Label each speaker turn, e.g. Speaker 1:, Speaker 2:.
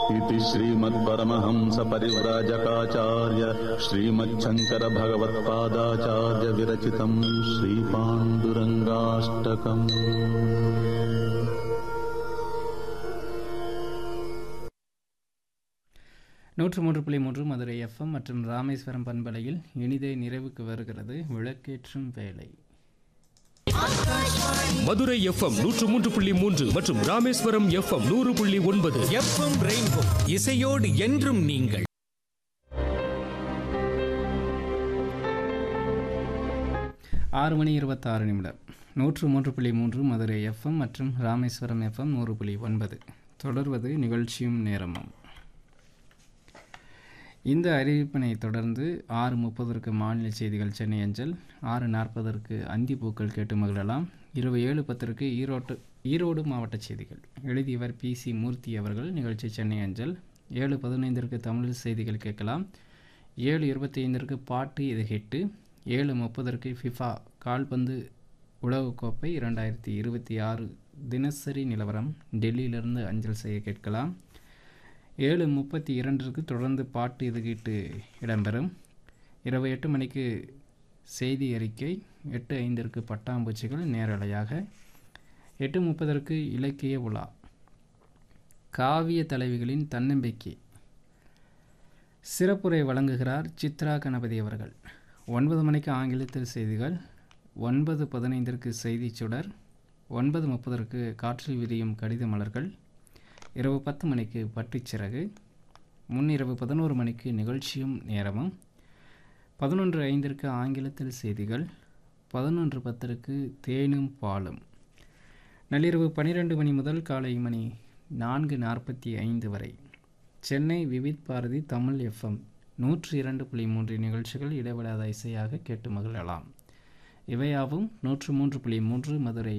Speaker 1: इति श्रीमद्परमहंसपरिव्राजकाचार्य श्रीमच्छङ्करभगवत्पादाचार्य विरचितम् श्रीपाण्डुरङ्गाष्टकम्
Speaker 2: நூற்று மூன்று புள்ளி மூன்று மதுரை எஃப்எம் மற்றும் ராமேஸ்வரம் பண்பலையில் இனிதே நிறைவுக்கு வருகிறது விளக்கேற்றும் வேலை
Speaker 3: மதுரை எஃப்எம் நூற்று மூன்று புள்ளி மூன்று மற்றும் ராமேஸ்வரம் எஃப்எம் நூறு புள்ளி ஒன்பது
Speaker 4: எஃப்எம் ரெயின்போ இசையோடு என்றும் நீங்கள்
Speaker 2: ஆறு மணி இருபத்தாறு நிமிடம் நூற்று மூன்று புள்ளி மூன்று மதுரை எஃப்எம் மற்றும் ராமேஸ்வரம் எஃப்எம் நூறு புள்ளி ஒன்பது தொடர்வது நிகழ்ச்சியும் நேரமும் இந்த அறிவிப்பினை தொடர்ந்து ஆறு முப்பதற்கு மாநில செய்திகள் சென்னை அஞ்சல் ஆறு நாற்பதற்கு அந்தி பூக்கள் கேட்டு மகிழலாம் இரவு ஏழு பத்திற்கு ஈரோட்டு ஈரோடு மாவட்ட செய்திகள் எழுதியவர் பி சி மூர்த்தி அவர்கள் நிகழ்ச்சி சென்னை அஞ்சல் ஏழு பதினைந்திற்கு தமிழ் செய்திகள் கேட்கலாம் ஏழு இருபத்தி ஐந்திற்கு பாட்டு இது ஹிட்டு ஏழு முப்பதற்கு ஃபிஃபா கால்பந்து உலகக்கோப்பை இரண்டாயிரத்தி இருபத்தி ஆறு தினசரி நிலவரம் டெல்லியிலிருந்து அஞ்சல் செய்ய கேட்கலாம் ஏழு முப்பத்தி இரண்டிற்கு தொடர்ந்து பாட்டு இது கேட்டு இடம்பெறும் இரவு எட்டு மணிக்கு செய்தி அறிக்கை எட்டு ஐந்திற்கு பட்டாம்பூச்சிகள் நேரலையாக எட்டு முப்பதற்கு இலக்கிய உலா காவிய தலைவிகளின் தன்னம்பிக்கை சிறப்புரை வழங்குகிறார் சித்ரா கணபதி அவர்கள் ஒன்பது மணிக்கு ஆங்கிலத்தில் செய்திகள் ஒன்பது பதினைந்திற்கு செய்தி சுடர் ஒன்பது முப்பதற்கு காற்றில் விரியும் கடித மலர்கள் இரவு பத்து மணிக்கு பட்டுச்சிறகு முன்னிரவு பதினோரு மணிக்கு நிகழ்ச்சியும் நேரமும் பதினொன்று ஐந்திற்கு ஆங்கிலத்தில் செய்திகள் பதினொன்று பத்திற்கு தேனும் பாலும் நள்ளிரவு பன்னிரெண்டு மணி முதல் காலை மணி நான்கு நாற்பத்தி ஐந்து வரை சென்னை விவித் பாரதி தமிழ் எஃப்எம் நூற்றி இரண்டு புள்ளி மூன்று நிகழ்ச்சிகள் இடைவிடாத இசையாக கேட்டு மகிழலாம் இவையாவும் நூற்று மூன்று புள்ளி மூன்று மதுரை